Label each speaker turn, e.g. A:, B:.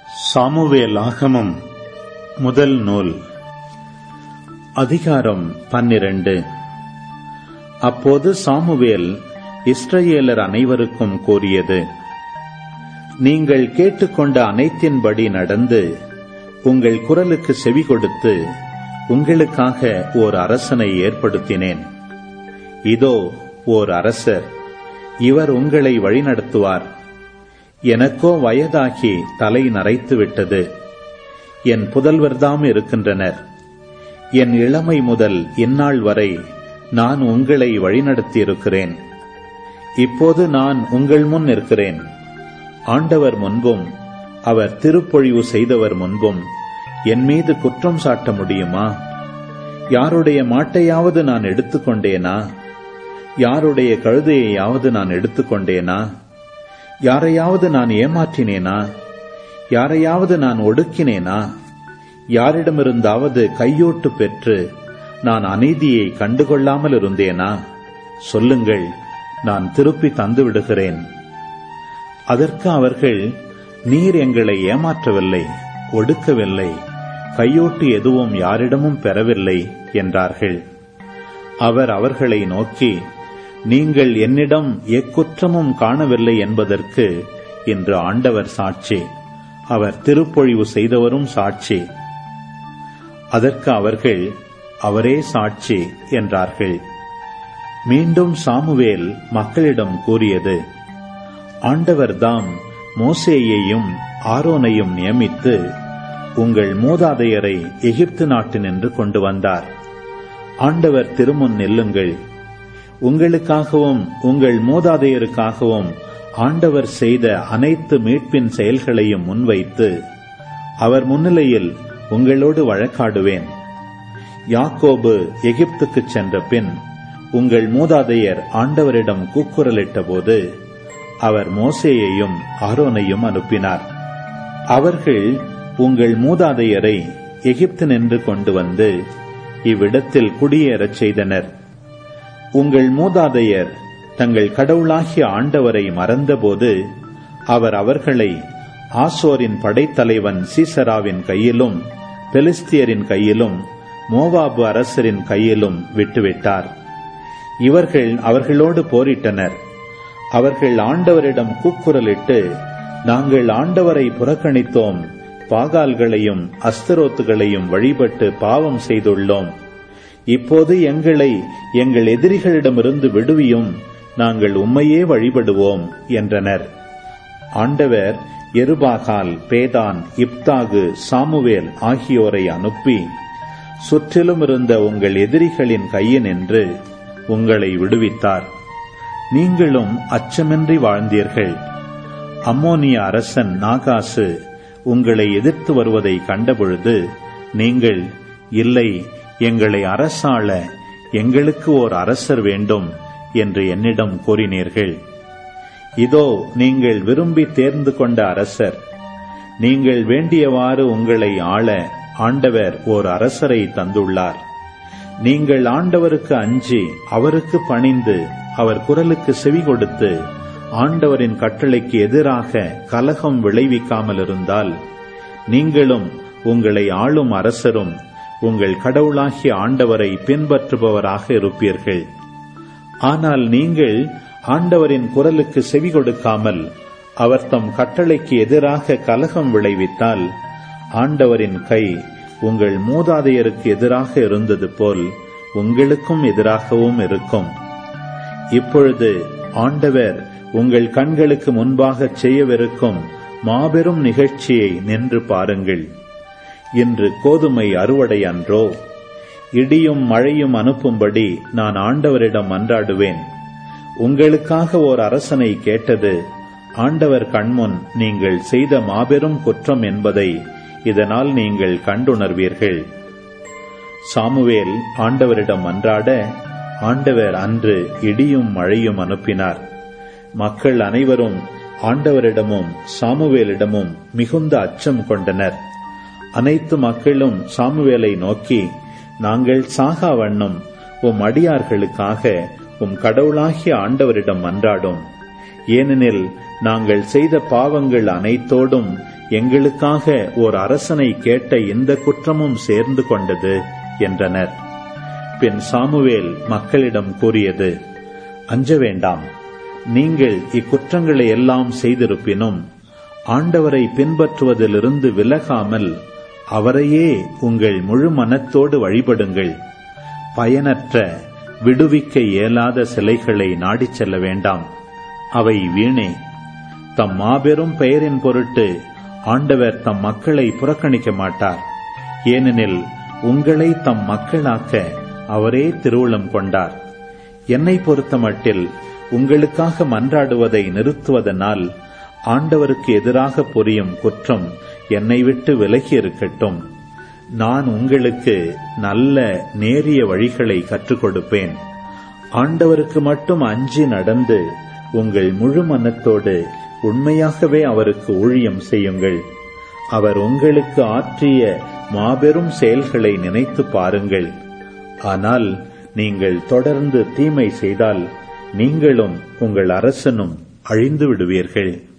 A: Samuel ஆகமம் முதல் நூல் அதிகாரம் பன்னிரண்டு அப்போது சாமுவேல் இஸ்ரவேலர் அனைவருக்கும் கூறியது நீங்கள் கேட்டுக்கொண்ட அனைத்தின்படி நடந்து உங்கள் குரலுக்கு செவி கொடுத்து உங்களுக்காக ஓர் அரசனை ஏற்படுத்தினேன் இதோ ஓர் அரசர் இவர் உங்களை வழிநடத்துவார் எனக்கோ வயதாகி தலை நரைத்து விட்டது என் புதல்வர்தாம் இருக்கின்றனர் என் இளமை முதல் இந்நாள் வரை நான் உங்களை வழிநடத்தியிருக்கிறேன் இப்போது நான் உங்கள் முன் இருக்கிறேன் ஆண்டவர் முன்பும் அவர் திருப்பொழிவு செய்தவர் முன்பும் என் மீது குற்றம் சாட்ட முடியுமா யாருடைய மாட்டையாவது நான் எடுத்துக்கொண்டேனா யாருடைய கழுதையையாவது நான் எடுத்துக்கொண்டேனா யாரையாவது நான் ஏமாற்றினேனா யாரையாவது நான் ஒடுக்கினேனா யாரிடமிருந்தாவது கையோட்டு பெற்று நான் அநீதியை கண்டுகொள்ளாமல் இருந்தேனா சொல்லுங்கள் நான் திருப்பி தந்து விடுகிறேன் அதற்கு அவர்கள் நீர் எங்களை ஏமாற்றவில்லை ஒடுக்கவில்லை கையோட்டு எதுவும் யாரிடமும் பெறவில்லை என்றார்கள் அவர் அவர்களை நோக்கி நீங்கள் என்னிடம் எக்குற்றமும் காணவில்லை என்பதற்கு இன்று ஆண்டவர் சாட்சி அவர் திருப்பொழிவு செய்தவரும் சாட்சி அதற்கு அவர்கள் அவரே சாட்சி என்றார்கள் மீண்டும் சாமுவேல் மக்களிடம் கூறியது ஆண்டவர்தாம் மோசேயையும் ஆரோனையும் நியமித்து உங்கள் மூதாதையரை எகிப்து நாட்டினின்று கொண்டு வந்தார் ஆண்டவர் திருமுன் நெல்லுங்கள் உங்களுக்காகவும் உங்கள் மூதாதையருக்காகவும் ஆண்டவர் செய்த அனைத்து மீட்பின் செயல்களையும் முன்வைத்து அவர் முன்னிலையில் உங்களோடு வழக்காடுவேன் யாக்கோபு எகிப்துக்குச் சென்ற பின் உங்கள் மூதாதையர் ஆண்டவரிடம் கூக்குரலிட்ட போது அவர் மோசேயையும் ஆரோனையும் அனுப்பினார் அவர்கள் உங்கள் மூதாதையரை எகிப்து நின்று கொண்டு வந்து இவ்விடத்தில் குடியேறச் செய்தனர் உங்கள் மூதாதையர் தங்கள் கடவுளாகிய ஆண்டவரை மறந்தபோது அவர் அவர்களை ஆசோரின் படைத்தலைவன் சீசராவின் கையிலும் பெலிஸ்தியரின் கையிலும் மோவாபு அரசரின் கையிலும் விட்டுவிட்டார் இவர்கள் அவர்களோடு போரிட்டனர் அவர்கள் ஆண்டவரிடம் கூக்குரலிட்டு நாங்கள் ஆண்டவரை புறக்கணித்தோம் பாகால்களையும் அஸ்தரோத்துகளையும் வழிபட்டு பாவம் செய்துள்ளோம் இப்போது எங்களை எங்கள் எதிரிகளிடமிருந்து விடுவியும் நாங்கள் உம்மையே வழிபடுவோம் என்றனர் ஆண்டவர் எருபாகால் பேதான் இப்தாகு சாமுவேல் ஆகியோரை அனுப்பி சுற்றிலும் இருந்த உங்கள் எதிரிகளின் கையினின்று உங்களை விடுவித்தார் நீங்களும் அச்சமின்றி வாழ்ந்தீர்கள் அம்மோனிய அரசன் நாகாசு உங்களை எதிர்த்து வருவதை கண்டபொழுது நீங்கள் இல்லை எங்களை அரசாள எங்களுக்கு ஓர் அரசர் வேண்டும் என்று என்னிடம் கூறினீர்கள் இதோ நீங்கள் விரும்பி தேர்ந்து கொண்ட அரசர் நீங்கள் வேண்டியவாறு உங்களை ஆள ஆண்டவர் ஓர் அரசரை தந்துள்ளார் நீங்கள் ஆண்டவருக்கு அஞ்சி அவருக்கு பணிந்து அவர் குரலுக்கு செவி கொடுத்து ஆண்டவரின் கட்டளைக்கு எதிராக கலகம் விளைவிக்காமல் இருந்தால் நீங்களும் உங்களை ஆளும் அரசரும் உங்கள் கடவுளாகிய ஆண்டவரை பின்பற்றுபவராக இருப்பீர்கள் ஆனால் நீங்கள் ஆண்டவரின் குரலுக்கு செவி கொடுக்காமல் அவர் தம் கட்டளைக்கு எதிராக கலகம் விளைவித்தால் ஆண்டவரின் கை உங்கள் மூதாதையருக்கு எதிராக இருந்தது போல் உங்களுக்கும் எதிராகவும் இருக்கும் இப்பொழுது ஆண்டவர் உங்கள் கண்களுக்கு முன்பாக செய்யவிருக்கும் மாபெரும் நிகழ்ச்சியை நின்று பாருங்கள் இன்று கோதுமை அறுவடை அன்றோ இடியும் மழையும் அனுப்பும்படி நான் ஆண்டவரிடம் மன்றாடுவேன் உங்களுக்காக ஓர் அரசனை கேட்டது ஆண்டவர் கண்முன் நீங்கள் செய்த மாபெரும் குற்றம் என்பதை இதனால் நீங்கள் கண்டுணர்வீர்கள் சாமுவேல் ஆண்டவரிடம் மன்றாட ஆண்டவர் அன்று இடியும் மழையும் அனுப்பினார் மக்கள் அனைவரும் ஆண்டவரிடமும் சாமுவேலிடமும் மிகுந்த அச்சம் கொண்டனர் அனைத்து மக்களும் சாமுவேலை நோக்கி நாங்கள் சாகா வண்ணம் உம் அடியார்களுக்காக உம் கடவுளாகிய ஆண்டவரிடம் மன்றாடும் ஏனெனில் நாங்கள் செய்த பாவங்கள் அனைத்தோடும் எங்களுக்காக ஓர் அரசனை கேட்ட இந்த குற்றமும் சேர்ந்து கொண்டது என்றனர் பின் சாமுவேல் மக்களிடம் கூறியது அஞ்ச வேண்டாம் நீங்கள் இக்குற்றங்களை எல்லாம் செய்திருப்பினும் ஆண்டவரை பின்பற்றுவதிலிருந்து விலகாமல் அவரையே உங்கள் முழு மனத்தோடு வழிபடுங்கள் பயனற்ற விடுவிக்க இயலாத சிலைகளை நாடிச் செல்ல வேண்டாம் அவை வீணே தம் மாபெரும் பெயரின் பொருட்டு ஆண்டவர் தம் மக்களை புறக்கணிக்க மாட்டார் ஏனெனில் உங்களை தம் மக்களாக்க அவரே திருவுளம் கொண்டார் என்னை பொறுத்தமட்டில் உங்களுக்காக மன்றாடுவதை நிறுத்துவதனால் ஆண்டவருக்கு எதிராக புரியும் குற்றம் என்னை விட்டு விலகி இருக்கட்டும் நான் உங்களுக்கு நல்ல நேரிய வழிகளை கற்றுக் கொடுப்பேன் ஆண்டவருக்கு மட்டும் அஞ்சி நடந்து உங்கள் முழு மனத்தோடு உண்மையாகவே அவருக்கு ஊழியம் செய்யுங்கள் அவர் உங்களுக்கு ஆற்றிய மாபெரும் செயல்களை நினைத்து பாருங்கள் ஆனால் நீங்கள் தொடர்ந்து தீமை செய்தால் நீங்களும் உங்கள் அரசனும் அழிந்து விடுவீர்கள்